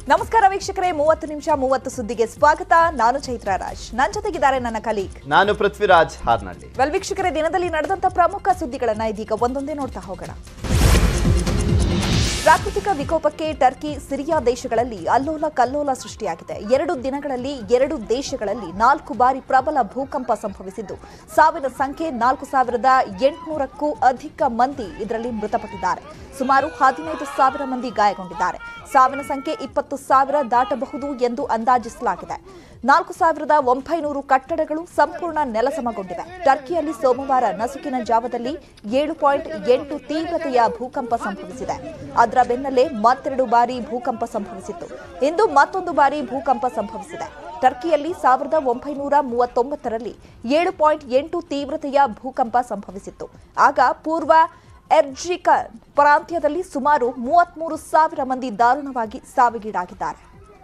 ನಮಸ್ಕಾರ ವೀಕ್ಷಕರೇ ಮೂವತ್ತು ನಿಮಿಷ ಮೂವತ್ತು ಸುದ್ದಿಗೆ ಸ್ವಾಗತ ನಾನು ಚೈತ್ರ ರಾಜ್ ನನ್ನ ಜೊತೆಗಿದ್ದಾರೆ ನನ್ನ ಕಲೀಗ್ ನಾನು ಪೃಥ್ವಿರಾಜ್ ಹಾರ್ನಳ್ಳಿ ವೆಲ್ ವೀಕ್ಷಕರೇ ದಿನದಲ್ಲಿ ನಡೆದಂತ ಪ್ರಮುಖ ಸುದ್ದಿಗಳನ್ನ ಇದೀಗ ಒಂದೊಂದೇ ನೋಡ್ತಾ ಹೋಗೋಣ ಪ್ರಾಕೃತಿಕ ವಿಕೋಪಕ್ಕೆ ಟರ್ಕಿ ಸಿರಿಯಾ ದೇಶಗಳಲ್ಲಿ ಅಲ್ಲೋಲ ಕಲ್ಲೋಲ ಸೃಷ್ಟಿಯಾಗಿದೆ ಎರಡು ದಿನಗಳಲ್ಲಿ ಎರಡು ದೇಶಗಳಲ್ಲಿ ನಾಲ್ಕು ಬಾರಿ ಪ್ರಬಲ ಭೂಕಂಪ ಸಂಭವಿಸಿದ್ದು ಸಾವಿನ ಸಂಖ್ಯೆ ನಾಲ್ಕು ಸಾವಿರದ ಎಂಟುನೂರಕ್ಕೂ ಅಧಿಕ ಮಂದಿ ಇದರಲ್ಲಿ ಮೃತಪಟ್ಟಿದ್ದಾರೆ ಸುಮಾರು ಹದಿನೈದು ಸಾವಿರ ಮಂದಿ ಗಾಯಗೊಂಡಿದ್ದಾರೆ ಸಾವಿನ ಸಂಖ್ಯೆ ಇಪ್ಪತ್ತು ಸಾವಿರ ದಾಟಬಹುದು ಎಂದು ಅಂದಾಜಿಸಲಾಗಿದೆ ನಾಲ್ಕು ಸಾವಿರದ ಒಂಬೈನೂರು ಕಟ್ಟಡಗಳು ಸಂಪೂರ್ಣ ನೆಲಸಮಗೊಂಡಿವೆ ಟರ್ಕಿಯಲ್ಲಿ ಸೋಮವಾರ ನಸುಕಿನ ಜಾವದಲ್ಲಿ ಏಳು ಪಾಯಿಂಟ್ ಎಂಟು ತೀವ್ರತೆಯ ಭೂಕಂಪ ಸಂಭವಿಸಿದೆ ಅದರ ಬೆನ್ನಲ್ಲೇ ಮತ್ತೆರಡು ಬಾರಿ ಭೂಕಂಪ ಸಂಭವಿಸಿತ್ತು ಇಂದು ಮತ್ತೊಂದು ಬಾರಿ ಭೂಕಂಪ ಸಂಭವಿಸಿದೆ ಟರ್ಕಿಯಲ್ಲಿ ಸಾವಿರದ ಒಂಬೈನೂರ ಮೂವತ್ತೊಂಬತ್ತರಲ್ಲಿ ಏಳು ಪಾಯಿಂಟ್ ಎಂಟು ತೀವ್ರತೆಯ ಭೂಕಂಪ ಸಂಭವಿಸಿತ್ತು ಆಗ ಪೂರ್ವ ಎರ್ಜಿಕನ್ ಪ್ರಾಂತ್ಯದಲ್ಲಿ ಸುಮಾರು ಮೂವತ್ಮೂರು ಸಾವಿರ ಮಂದಿ ದಾರುಣವಾಗಿ ಸಾವಿಗೀಡಾಗಿದ್ದಾರೆ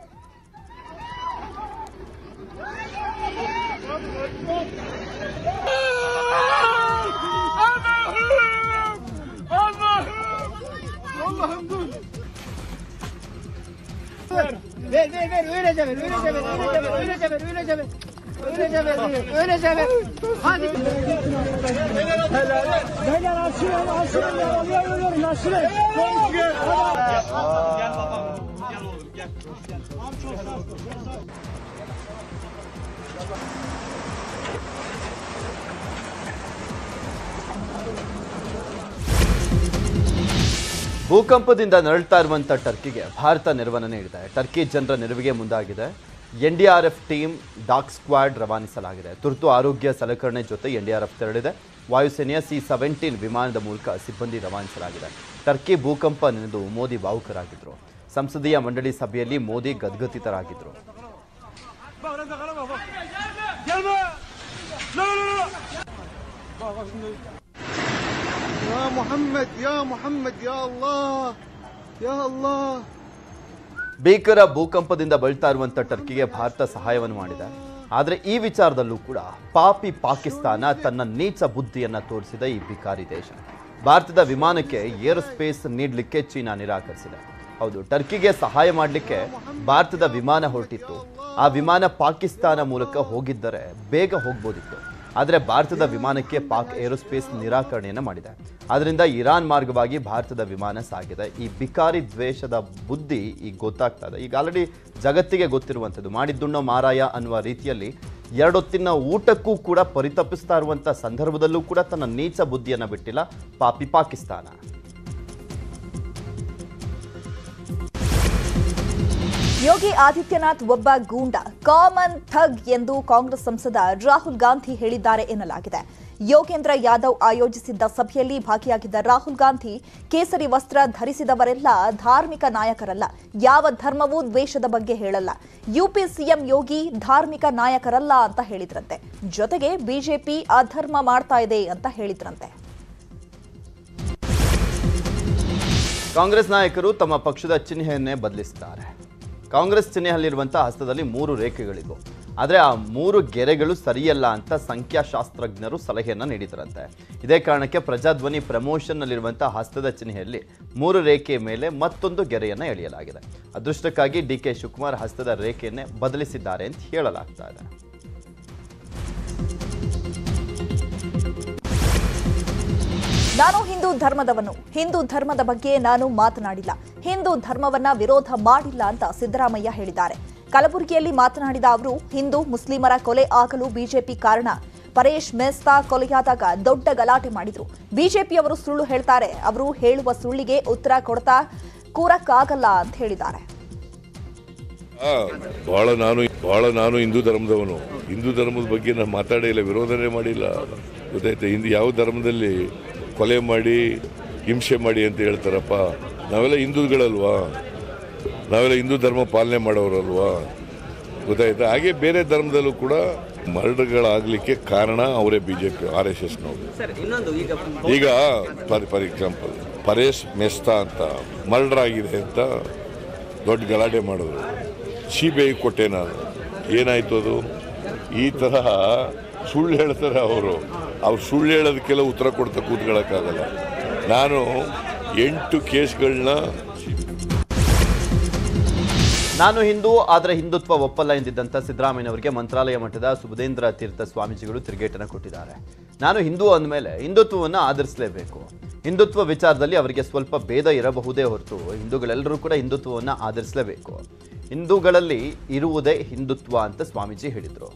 Ver, ver, ver, öyle sever, öyle sever, öyle sever, öyle sever, öyle sever, öyle sever, öyle sever. Hadi. Beyler aşırı, aşırı, alıyorum, aşırı. ಭೂಕಂಪದಿಂದ ನರಳ್ತಾ ಇರುವಂಥ ಟರ್ಕಿಗೆ ಭಾರತ ನೆರವನ್ನು ನೀಡಿದೆ ಟರ್ಕಿ ಜನರ ನೆರವಿಗೆ ಮುಂದಾಗಿದೆ N D R F team dog squad ರವಾನಿಸಲಾಗಿದೆ ತುರ್ತು ಆರೋಗ್ಯ ಸಲಕರಣೆ ಜೊತೆ ಎನ್ ಡಿ ಆರ್ ಎಫ್ ತೆರಳಿದೆ ವಾಯುಸೇನೆಯ ಸಿ ಸೆವೆಂಟೀನ್ ವಿಮಾನದ ಮೂಲಕ ಸಿಬ್ಬಂದಿ ರವಾನಿಸಲಾಗಿದೆ ಟರ್ಕಿ ಭೂಕಂಪ ನೆನೆದು ಮೋದಿ ಭಾವುಕರಾಗಿದ್ದರು ಸಂಸದೀಯ ಮಂಡಳಿ ಸಭೆಯಲ್ಲಿ ಮೋದಿ ಗದ್ಗದಿತರಾಗಿದ್ದರು يا محمد يا محمد يا الله يا الله ಭೀಕರ ಭೂಕಂಪದಿಂದ ಬಳಲ್ತಾ ಇರುವಂಥ ಟರ್ಕಿಗೆ ಭಾರತ ಸಹಾಯವನ್ನು ಮಾಡಿದೆ ಆದರೆ ಈ ವಿಚಾರದಲ್ಲೂ ಕೂಡ ಪಾಪಿ ಪಾಕಿಸ್ತಾನ ತನ್ನ ನೀಚ ಬುದ್ಧಿಯನ್ನ ತೋರಿಸಿದ ಈ ಭಿಕಾರಿ ದೇಶ ಭಾರತದ ವಿಮಾನಕ್ಕೆ ಏರೋಸ್ಪೇಸ್ ನೀಡಲಿಕ್ಕೆ ಚೀನಾ ನಿರಾಕರಿಸಿದೆ ಹೌದು ಟರ್ಕಿಗೆ ಸಹಾಯ ಮಾಡಲಿಕ್ಕೆ ಭಾರತದ ವಿಮಾನ ಹೊರಟಿತ್ತು ಆ ವಿಮಾನ ಪಾಕಿಸ್ತಾನ ಮೂಲಕ ಹೋಗಿದ್ದರೆ ಬೇಗ ಹೋಗ್ಬೋದಿತ್ತು ಆದರೆ ಭಾರತದ ವಿಮಾನಕ್ಕೆ ಪಾಕ್ ಏರೋಸ್ಪೇಸ್ ನಿರಾಕರಣೆಯನ್ನು ಮಾಡಿದೆ ಆದ್ದರಿಂದ ಇರಾನ್ ಮಾರ್ಗವಾಗಿ ಭಾರತದ ವಿಮಾನ ಸಾಗಿದೆ ಈ ಬಿಕಾರಿ ದ್ವೇಷದ ಬುದ್ಧಿ ಈಗ ಗೊತ್ತಾಗ್ತಾ ಇದೆ ಈಗ ಆಲ್ರೆಡಿ ಜಗತ್ತಿಗೆ ಗೊತ್ತಿರುವಂಥದ್ದು ಮಾಡಿದ್ದುಣ್ಣೋ ಮಾರಾಯ ಅನ್ನುವ ರೀತಿಯಲ್ಲಿ ಎರಡೊತ್ತಿನ ಊಟಕ್ಕೂ ಕೂಡ ಪರಿತಪಿಸ್ತಾ ಇರುವಂಥ ಸಂದರ್ಭದಲ್ಲೂ ಕೂಡ ತನ್ನ ನೀಚ ಬುದ್ಧಿಯನ್ನು ಬಿಟ್ಟಿಲ್ಲ ಪಾಪಿ ಪಾಕಿಸ್ತಾನ ಯೋಗಿ ಆದಿತ್ಯನಾಥ್ ಒಬ್ಬ ಗೂಂಡ ಕಾಮನ್ ಥಗ್ ಎಂದು ಕಾಂಗ್ರೆಸ್ ಸಂಸದ ರಾಹುಲ್ ಗಾಂಧಿ ಹೇಳಿದ್ದಾರೆ ಎನ್ನಲಾಗಿದೆ ಯೋಗೇಂದ್ರ ಯಾದವ್ ಆಯೋಜಿಸಿದ್ದ ಸಭೆಯಲ್ಲಿ ಭಾಗಿಯಾಗಿದ್ದ ರಾಹುಲ್ ಗಾಂಧಿ ಕೇಸರಿ ವಸ್ತ್ರ ಧರಿಸಿದವರೆಲ್ಲ ಧಾರ್ಮಿಕ ನಾಯಕರಲ್ಲ ಯಾವ ಧರ್ಮವೂ ದ್ವೇಷದ ಬಗ್ಗೆ ಹೇಳಲ್ಲ ಯುಪಿ ಸಿಎಂ ಯೋಗಿ ಧಾರ್ಮಿಕ ನಾಯಕರಲ್ಲ ಅಂತ ಹೇಳಿದ್ರಂತೆ ಜೊತೆಗೆ ಬಿಜೆಪಿ ಅಧರ್ಮ ಮಾಡ್ತಾ ಇದೆ ಅಂತ ಹೇಳಿದ್ರಂತೆ ಕಾಂಗ್ರೆಸ್ ನಾಯಕರು ತಮ್ಮ ಪಕ್ಷದ ಚಿಹ್ನೆಯನ್ನೇ ಬದಲಿಸಿದ್ದಾರೆ ಕಾಂಗ್ರೆಸ್ ಚಿಹ್ನೆಯಲ್ಲಿರುವಂತಹ ಹಸ್ತದಲ್ಲಿ ಮೂರು ರೇಖೆಗಳಿದ್ವು ಆದರೆ ಆ ಮೂರು ಗೆರೆಗಳು ಸರಿಯಲ್ಲ ಅಂತ ಸಂಖ್ಯಾಶಾಸ್ತ್ರಜ್ಞರು ಸಲಹೆಯನ್ನು ನೀಡಿದರಂತೆ ಇದೇ ಕಾರಣಕ್ಕೆ ಪ್ರಜಾಧ್ವನಿ ಪ್ರಮೋಷನ್ನಲ್ಲಿರುವಂತಹ ಹಸ್ತದ ಚಿಹ್ನೆಯಲ್ಲಿ ಮೂರು ರೇಖೆಯ ಮೇಲೆ ಮತ್ತೊಂದು ಗೆರೆಯನ್ನು ಎಳೆಯಲಾಗಿದೆ ಅದೃಷ್ಟಕ್ಕಾಗಿ ಡಿ ಕೆ ಶಿವಕುಮಾರ್ ಹಸ್ತದ ರೇಖೆಯನ್ನೇ ಬದಲಿಸಿದ್ದಾರೆ ಅಂತ ಹೇಳಲಾಗ್ತಾ ಇದೆ ನಾನು ಹಿಂದೂ ಧರ್ಮದವನು ಹಿಂದೂ ಧರ್ಮದ ಬಗ್ಗೆ ನಾನು ಮಾತನಾಡಿಲ್ಲ ಹಿಂದೂ ಧರ್ಮವನ್ನ ವಿರೋಧ ಮಾಡಿಲ್ಲ ಅಂತ ಸಿದ್ದರಾಮಯ್ಯ ಹೇಳಿದ್ದಾರೆ ಕಲಬುರಗಿಯಲ್ಲಿ ಮಾತನಾಡಿದ ಅವರು ಹಿಂದೂ ಮುಸ್ಲಿಮರ ಕೊಲೆ ಆಗಲು ಬಿಜೆಪಿ ಕಾರಣ ಪರೇಶ್ ಮೆಸ್ತಾ ಕೊಲೆಯಾದಾಗ ದೊಡ್ಡ ಗಲಾಟೆ ಮಾಡಿದ್ರು ಬಿಜೆಪಿಯವರು ಸುಳ್ಳು ಹೇಳ್ತಾರೆ ಅವರು ಹೇಳುವ ಸುಳ್ಳಿಗೆ ಉತ್ತರ ಕೊಡ್ತಾ ಕೂರಕ್ಕಾಗಲ್ಲ ಅಂತ ಹೇಳಿದ್ದಾರೆ ಆ, ಬಹಳ ನಾನು ಬಹಳ ನಾನು ಹಿಂದೂ ಧರ್ಮದವನು ಹಿಂದೂ ಧರ್ಮದ ಬಗ್ಗೆ ನಾನು ಮಾತಾಡೇ ಇಲ್ಲ ವಿರೋಧನೆ ಮಾಡಿಲ್ಲ ಗೊತ್ತಾಯ್ತಾ ಹಿಂದೂ ಯಾವ ಧರ್ಮದಲ್ಲಿ ಕೊಲೆ ಮಾಡಿ ಹಿಂಸೆ ಮಾಡಿ ಅಂತ ಹೇಳ್ತಾರಪ್ಪ ನಾವೆಲ್ಲ ಹಿಂದೂಗಳಲ್ವಾ ನಾವೆಲ್ಲ ಹಿಂದೂ ಧರ್ಮ ಪಾಲನೆ ಮಾಡೋರಲ್ವಾ ಗೊತ್ತಾಯ್ತಾ ಹಾಗೆ ಬೇರೆ ಧರ್ಮದಲ್ಲೂ ಕೂಡ ಮರ್ಡರ್ಗಳಾಗಲಿಕ್ಕೆ ಕಾರಣ ಅವರೇ B J P R S ಎಸ್ನವರು ಈಗ for for example Paresh Mesta ಅಂತ ಮರ್ಡರ್ ಆಗಿದೆ ಅಂತ ದೊಡ್ಡ ಗಲಾಟೆ ಮಾಡಿದ್ರು ಸಿ ಬಿ ಐ ಕೊಟ್ಟೆ ನಾನು ಏನಾಯ್ತು ಅದು ಈ ತರಹ ಸುಳ್ಳು ಹೇಳ್ತಾರೆ ಅವರು ಅವ್ರು ಸುಳ್ಳು ಹೇಳೋದಕ್ಕೆಲ್ಲ ಉತ್ತರ ಕೊಡ್ತಾ ಕೂತ್ಕೊಳ್ಳೋಕ್ಕಾಗಲ್ಲ ನಾನು ಎಂಟು ಕೇಸ್ಗಳನ್ನ ನಾನು ಹಿಂದೂ ಆದರೆ ಹಿಂದುತ್ವ ಒಪ್ಪಲ್ಲ ಎಂದಿದ್ದಂಥ ಸಿದ್ದರಾಮಯ್ಯನವರಿಗೆ ಮಂತ್ರಾಲಯ ಮಠದ ಸುಬುಧೇಂದ್ರ ತೀರ್ಥ ಸ್ವಾಮೀಜಿಗಳು ತಿರುಗೇಟನ ಕೊಟ್ಟಿದ್ದಾರೆ ನಾನು ಹಿಂದೂ ಅಂದಮೇಲೆ ಹಿಂದುತ್ವವನ್ನು ಆಧರಿಸಲೇಬೇಕು ಹಿಂದುತ್ವ ವಿಚಾರದಲ್ಲಿ ಅವರಿಗೆ ಸ್ವಲ್ಪ ಭೇದ ಇರಬಹುದೇ ಹೊರತು ಹಿಂದೂಗಳೆಲ್ಲರೂ ಕೂಡ ಹಿಂದುತ್ವವನ್ನು ಆಧರಿಸಲೇಬೇಕು ಹಿಂದೂಗಳಲ್ಲಿ ಇರುವುದೇ ಹಿಂದುತ್ವ ಅಂತ ಸ್ವಾಮೀಜಿ ಹೇಳಿದರು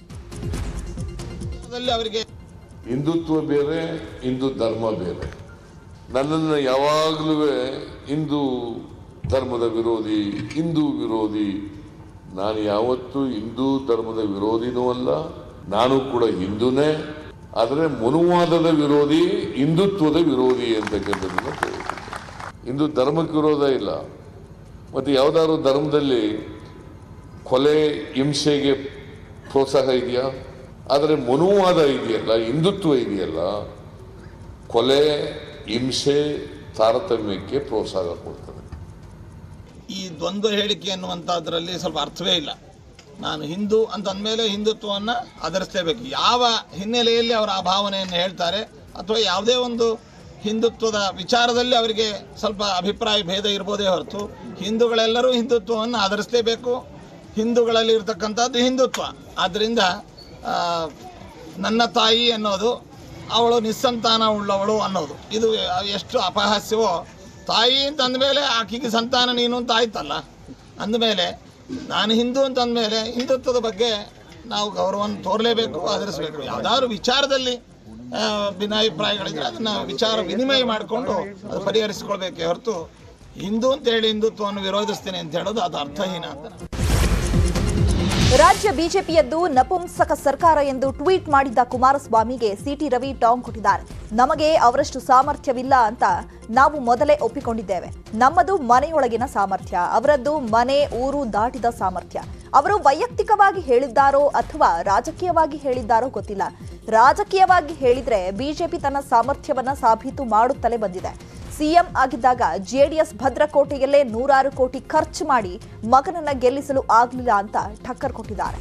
ಅವರಿಗೆ ಹಿಂದುತ್ವ ಬೇರೆ ಹಿಂದೂ ಧರ್ಮ ಬೇರೆ ನನ್ನನ್ನು ಯಾವಾಗಲೂ ಹಿಂದೂ ಧರ್ಮದ ವಿರೋಧಿ ಹಿಂದೂ ವಿರೋಧಿ ನಾನು ಯಾವತ್ತೂ ಹಿಂದೂ ಧರ್ಮದ ವಿರೋಧಿನೂ ಅಲ್ಲ ನಾನು ಕೂಡ ಹಿಂದೂನೇ ಆದರೆ ಮನುವಾದದ ವಿರೋಧಿ ಹಿಂದುತ್ವದ ವಿರೋಧಿ ಅಂತಕ್ಕಂಥದ್ದನ್ನು ಹೇಳ್ತೀನಿ. ಹಿಂದೂ ಧರ್ಮಕ್ಕೆ ವಿರೋಧ ಇಲ್ಲ ಮತ್ತು ಯಾವುದಾದ್ರು ಧರ್ಮದಲ್ಲಿ ಕೊಲೆ ಹಿಂಸೆಗೆ ಪ್ರೋತ್ಸಾಹ ಇದೆಯಾ ಆದರೆ ಮನುವಾದ ಇದೆಯಲ್ಲ ಹಿಂದುತ್ವ ಇದೆಯಲ್ಲ ಕೊಲೆ ಹಿಂಸೆ ತಾರತಮ್ಯಕ್ಕೆ ಪ್ರೋತ್ಸಾಹ ಕೊಡ್ತದೆ ಈ ದ್ವಂದ್ವ ಹೇಳಿಕೆ ಅನ್ನುವಂಥದ್ರಲ್ಲಿ ಸ್ವಲ್ಪ ಅರ್ಥವೇ ಇಲ್ಲ ನಾನು ಹಿಂದೂ ಅಂತ ಅಂದಮೇಲೆ ಹಿಂದುತ್ವವನ್ನು ಆಧರಿಸಲೇಬೇಕು ಯಾವ ಹಿನ್ನೆಲೆಯಲ್ಲಿ ಅವರು ಆ ಭಾವನೆಯನ್ನು ಹೇಳ್ತಾರೆ ಅಥವಾ ಯಾವುದೇ ಒಂದು ಹಿಂದುತ್ವದ ವಿಚಾರದಲ್ಲಿ ಅವರಿಗೆ ಸ್ವಲ್ಪ ಅಭಿಪ್ರಾಯ ಭೇದ ಇರ್ಬೋದೇ ಹೊರತು ಹಿಂದೂಗಳೆಲ್ಲರೂ ಹಿಂದುತ್ವವನ್ನು ಆಧರಿಸಲೇಬೇಕು ಹಿಂದೂಗಳಲ್ಲಿ ಇರ್ತಕ್ಕಂಥದ್ದು ಹಿಂದುತ್ವ ಆದ್ದರಿಂದ ಆ, ನನ್ನ ತಾಯಿ ಅನ್ನೋದು ಅವಳು ನಿಸ್ಸಂತಾನ ಉಳ್ಳವಳು ಅನ್ನೋದು ಇದು ಎಷ್ಟು ಅಪಹಾಸ್ಯವೋ ತಾಯಿ ಅಂತ ಅಂದಮೇಲೆ ಆಕೆಗೆ ಸಂತಾನ ನೀನು ಅಂತ ಆಯ್ತಲ್ಲ ಅಂದಮೇಲೆ ನಾನು ಹಿಂದೂ ಅಂತ ಅಂದಮೇಲೆ ಹಿಂದುತ್ವದ ಬಗ್ಗೆ ನಾವು ಗೌರವವನ್ನು ತೋರಲೇಬೇಕು ಆಧರಿಸಬೇಕು ಯಾವುದಾದ್ರು ವಿಚಾರದಲ್ಲಿ ಆ, ಭಿನ್ನಾಭಿಪ್ರಾಯಗಳಿದ್ರೆ ಅದನ್ನು ವಿಚಾರ ವಿನಿಮಯ ಮಾಡಿಕೊಂಡು ಅದು ಪರಿಹರಿಸಿಕೊಳ್ಬೇಕೇ ಹೊರತು ಹಿಂದೂ ಅಂತೇಳಿ ಹಿಂದುತ್ವವನ್ನು ವಿರೋಧಿಸ್ತೇನೆ ಅಂತ ಹೇಳೋದು ಅದು ಅರ್ಥಹೀನ ಅಂತ ನಾನು ರಾಜ್ಯ ಬಿಜೆಪಿಯದ್ದು ನಪುಂಸಕ ಸರ್ಕಾರ ಎಂದು ಟ್ವೀಟ್ ಮಾಡಿದ್ದ ಕುಮಾರಸ್ವಾಮಿಗೆ ಸಿಟಿ ರವಿ ಟಾಂಗ್ ಕೊಟ್ಟಿದ್ದಾರೆ ನಮಗೆ ಅವರಷ್ಟು ಸಾಮರ್ಥ್ಯವಿಲ್ಲ ಅಂತ ನಾವು ಮೊದಲೇ ಒಪ್ಪಿಕೊಂಡಿದ್ದೇವೆ ನಮ್ಮದು ಮನೆಯೊಳಗಿನ ಸಾಮರ್ಥ್ಯ ಅವರದ್ದು ಮನೆ ಊರು ದಾಟಿದ ಸಾಮರ್ಥ್ಯ ಅವರು ವೈಯಕ್ತಿಕವಾಗಿ ಹೇಳಿದ್ದಾರೋ ಅಥವಾ ರಾಜಕೀಯವಾಗಿ ಹೇಳಿದ್ದಾರೋ ಗೊತ್ತಿಲ್ಲ ರಾಜಕೀಯವಾಗಿ ಹೇಳಿದ್ರೆ ಬಿಜೆಪಿ ತನ್ನ ಸಾಮರ್ಥ್ಯವನ್ನ ಸಾಬೀತು ಮಾಡುತ್ತಲೇ ಬಂದಿದೆ ಸಿಎಂ ಆಗಿದ್ದಾಗ ಜೆಡಿಎಸ್ ಭದ್ರಕೋಟೆಯಲ್ಲೇ ನೂರಾರು ಕೋಟಿ ಖರ್ಚು ಮಾಡಿ ಮಗನನ್ನ ಗೆಲ್ಲಿಸಲು ಆಗಲಿಲ್ಲ ಅಂತ ಠಕ್ಕರ್ ಕೊಟ್ಟಿದ್ದಾರೆ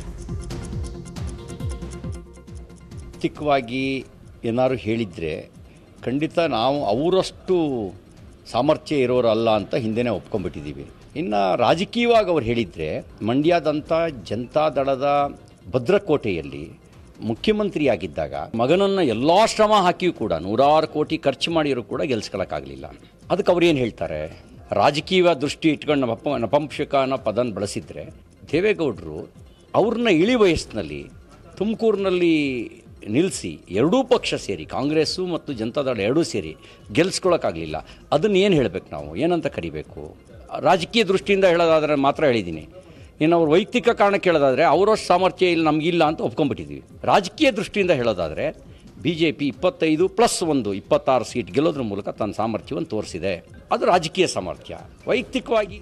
ವೈಯಕ್ತಿಕವಾಗಿ ಏನಾದ್ರು ಹೇಳಿದರೆ ಖಂಡಿತ ನಾವು ಅವರಷ್ಟು ಸಾಮರ್ಥ್ಯ ಇರೋರಲ್ಲ ಅಂತ ಹಿಂದೆನೇ ಒಪ್ಕೊಂಡ್ಬಿಟ್ಟಿದ್ದೀವಿ ಇನ್ನು ರಾಜಕೀಯವಾಗಿ ಅವ್ರು ಹೇಳಿದರೆ ಮಂಡ್ಯದಂಥ ಜನತಾದಳದ ಭದ್ರಕೋಟೆಯಲ್ಲಿ ಮುಖ್ಯಮಂತ್ರಿಯಾಗಿದ್ದಾಗ ಮಗನನ್ನು ಎಲ್ಲ ಶ್ರಮ ಹಾಕಿಯೂ ಕೂಡ ನೂರಾರು ಕೋಟಿ ಖರ್ಚು ಮಾಡಿರೂ ಕೂಡ ಗೆಲ್ಸ್ಕೊಳಕ್ಕಾಗಲಿಲ್ಲ ಅದಕ್ಕೆ ಅವ್ರು ಏನು ಹೇಳ್ತಾರೆ ರಾಜಕೀಯ ದೃಷ್ಟಿ ಇಟ್ಕೊಂಡು ನಪ ನಪಂಸಕ ಅನ್ನೋ ಪದನ ಬಳಸಿದರೆ ದೇವೇಗೌಡರು ಅವ್ರನ್ನ ಇಳಿ ವಯಸ್ಸಿನಲ್ಲಿ ತುಮಕೂರಿನಲ್ಲಿ ನಿಲ್ಲಿಸಿ ಎರಡೂ ಪಕ್ಷ ಸೇರಿ ಕಾಂಗ್ರೆಸ್ಸು ಮತ್ತು ಜನತಾದಳ ಎರಡೂ ಸೇರಿ ಗೆಲ್ಸ್ಕೊಳಕ್ಕಾಗಲಿಲ್ಲ ಅದನ್ನು ಏನು ಹೇಳಬೇಕು ನಾವು ಏನಂತ ಕರಿಬೇಕು ರಾಜಕೀಯ ದೃಷ್ಟಿಯಿಂದ ಹೇಳೋದಾದ್ರೆ ಮಾತ್ರ ಹೇಳಿದ್ದೀನಿ ಇನ್ನು ಅವ್ರ ವೈಯಕ್ತಿಕ ಕಾರಣಕ್ಕೆ ಹೇಳೋದಾದರೆ ಅವರಷ್ಟು ಸಾಮರ್ಥ್ಯ ಇಲ್ಲಿ ನಮಗಿಲ್ಲ ಅಂತ ಒಪ್ಕೊಂಡ್ಬಿಟ್ಟಿದ್ದೀವಿ ರಾಜಕೀಯ ದೃಷ್ಟಿಯಿಂದ ಹೇಳೋದಾದರೆ ಬಿ ಜೆ ಪಿ ಇಪ್ಪತ್ತೈದು ಪ್ಲಸ್ ಒಂದು ಇಪ್ಪತ್ತಾರು ಸೀಟ್ ಗೆಲ್ಲೋದ್ರ ಮೂಲಕ ತನ್ನ ಸಾಮರ್ಥ್ಯವನ್ನು ತೋರಿಸಿದೆ ಅದು ರಾಜಕೀಯ ಸಾಮರ್ಥ್ಯ ವೈಯಕ್ತಿಕವಾಗಿ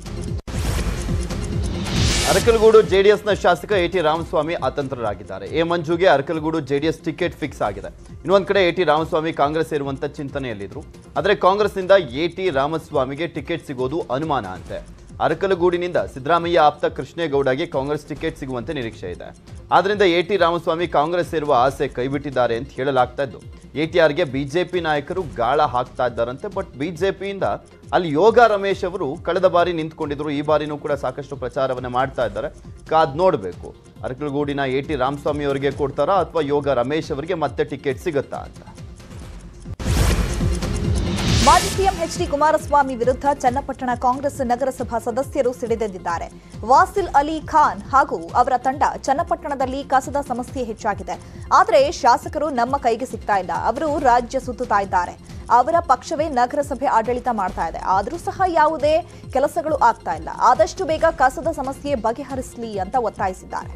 ಅರಕಲಗೂಡು ಜೆಡಿಎಸ್ನ ಶಾಸಕ ಎ ಟಿ ರಾಮಸ್ವಾಮಿ ಅತಂತ್ರರಾಗಿದ್ದಾರೆ ಎ ಮಂಜುಗೆ ಅರಕಲಗೂಡು ಜೆಡಿಎಸ್ ಟಿಕೆಟ್ ಫಿಕ್ಸ್ ಆಗಿದೆ ಇನ್ನೊಂದು ಕಡೆ ಎ ಟಿ ರಾಮಸ್ವಾಮಿ ಕಾಂಗ್ರೆಸ್ ಸೇರುವಂತ ಚಿಂತನೆಯಲ್ಲಿದ್ರು ಆದರೆ ಕಾಂಗ್ರೆಸ್ನಿಂದ ಎ ಟಿ ರಾಮಸ್ವಾಮಿಗೆ ಟಿಕೆಟ್ ಸಿಗೋದು ಅನುಮಾನ ಅಂತೆ ಅರಕಲಗೂಡಿನಿಂದ ಸಿದ್ದರಾಮಯ್ಯ ಆಪ್ತ ಕೃಷ್ಣೇಗೌಡಗೆ ಕಾಂಗ್ರೆಸ್ ಟಿಕೆಟ್ ಸಿಗುವಂತೆ ನಿರೀಕ್ಷೆ ಇದೆ ಆದ್ರಿಂದ ಎ ಟಿ ರಾಮಸ್ವಾಮಿ ಕಾಂಗ್ರೆಸ್ ಸೇರುವ ಆಸೆ ಕೈಬಿಟ್ಟಿದ್ದಾರೆ ಅಂತ ಹೇಳಲಾಗ್ತಾ ಇದ್ದು ಎ ಟಿ ಆರ್ಗೆ ಬಿಜೆಪಿ ನಾಯಕರು ಗಾಳ ಹಾಕ್ತಾ ಇದ್ದಾರಂತೆ ಬಟ್ ಬಿಜೆಪಿಯಿಂದ ಅಲ್ಲಿ ಯೋಗ ರಮೇಶ್ ಅವರು ಕಳೆದ ಬಾರಿ ನಿಂತ್ಕೊಂಡಿದ್ರು ಈ ಬಾರಿನೂ ಕೂಡ ಸಾಕಷ್ಟು ಪ್ರಚಾರವನ್ನ ಮಾಡ್ತಾ ಇದ್ದಾರೆ ಕಾದ್ ನೋಡಬೇಕು ಅರಕಲಗೂಡಿನ ಎ ಟಿ ರಾಮಸ್ವಾಮಿ ಅವರಿಗೆ ಕೊಡ್ತಾರಾ ಅಥವಾ ಯೋಗ ರಮೇಶ್ ಅವರಿಗೆ ಮತ್ತೆ ಟಿಕೆಟ್ ಸಿಗುತ್ತಾ ಅಂತ ಮಾಜಿ ಸಿಎಂ ಎಚ್ ಡಿ ಕುಮಾರಸ್ವಾಮಿ ವಿರುದ್ಧ ಚನ್ನಪಟ್ಟಣ ಕಾಂಗ್ರೆಸ್ ನಗರಸಭಾ ಸದಸ್ಯರು ಸಿಡಿದೆದ್ದಿದ್ದಾರೆ ವಾಸಿಲ್ ಅಲಿ ಖಾನ್ ಹಾಗೂ ಅವರ ತಂಡ ಚನ್ನಪಟ್ಟಣದಲ್ಲಿ ಕಸದ ಸಮಸ್ಯೆ ಹೆಚ್ಚಾಗಿದೆ ಆದರೆ ಶಾಸಕರು ನಮ್ಮ ಕೈಗೆ ಸಿಗ್ತಾ ಇಲ್ಲ ಅವರು ರಾಜ್ಯ ಸುತ್ತುತ್ತಾ ಇದ್ದಾರೆ ಅವರ ಪಕ್ಷವೇ ನಗರಸಭೆ ಆಡಳಿತ ಮಾಡ್ತಾ ಇದೆ ಆದರೂ ಸಹ ಯಾವುದೇ ಕೆಲಸಗಳು ಆಗ್ತಾ ಇಲ್ಲ ಆದಷ್ಟು ಬೇಗ ಕಸದ ಸಮಸ್ಯೆ ಬಗೆಹರಿಸಲಿ ಅಂತ ಒತ್ತಾಯಿಸಿದ್ದಾರೆ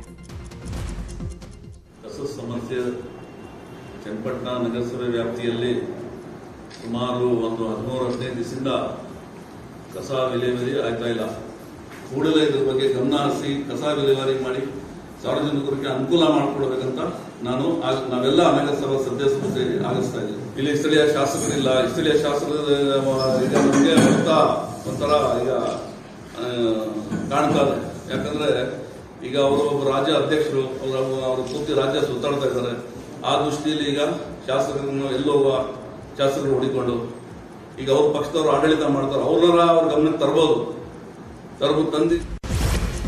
ಕಸ ಸಮಸ್ಯೆ ಚನ್ನಪಟ್ಟಣ ನಗರಸಭೆ ವ್ಯಾಪ್ತಿಯಲ್ಲಿ ಸುಮಾರು ಒಂದು ಹದಿಮೂರು ಹದಿನೈದು ದಿವಸದಿಂದ ಕಸ ವಿಲೇವಾರಿ ಆಗ್ತಾ ಇಲ್ಲ ಕೂಡಲೇ ಇದ್ರ ಬಗ್ಗೆ ಗಮನ ಹರಿಸಿ ಕಸ ವಿಲೇವಾರಿ ಮಾಡಿ ಸಾರ್ವಜನಿಕರಿಗೆ ಅನುಕೂಲ ಮಾಡಿಕೊಡ್ಬೇಕಂತ ನಾನು ಆಗ್- ನಾವೆಲ್ಲ ನಗರಸಭಾ ಸದಸ್ಯರು ಸೇರಿ ಆಗಿಸ್ತಾ ಇದ್ದೀವಿ ಇಲ್ಲಿ ಸ್ಥಳೀಯ ಶಾಸಕರಿಲ್ಲ ಸ್ಥಳೀಯ ಶಾಸಕರ ಈಗ ನಮಗೆ ಬರ್ತಾ ಒಂಥರ ಈಗ ಆ, ಕಾಣ್ತಾ ಇದೆ ಯಾಕಂದ್ರೆ ಈಗ ಅವರು ಒಬ್ಬ ರಾಜ್ಯ ಅಧ್ಯಕ್ಷರು ಅವರ ಅವರು ಪೂರ್ತಿ ರಾಜ್ಯ ಸುತ್ತಾಡ್ತಾ ಇದ್ದಾರೆ ಆ ದೃಷ್ಟಿಯಲ್ಲಿ ಈಗ ಶಾಸಕರನ್ನು ಎಲ್ಲೋಗುವ ಶಾಸಕರು ಹುಡಿಕೊಂಡು ಈಗ ಅವ್ರ ಪಕ್ಷದವರು ಆಡಳಿತ ಮಾಡ್ತಾರೆ ಅವ್ರನ್ನ ಅವ್ರ ಗಮನಕ್ಕೆ ತರ್ಬೋದು ತರ್ಬೋದು ತಂದು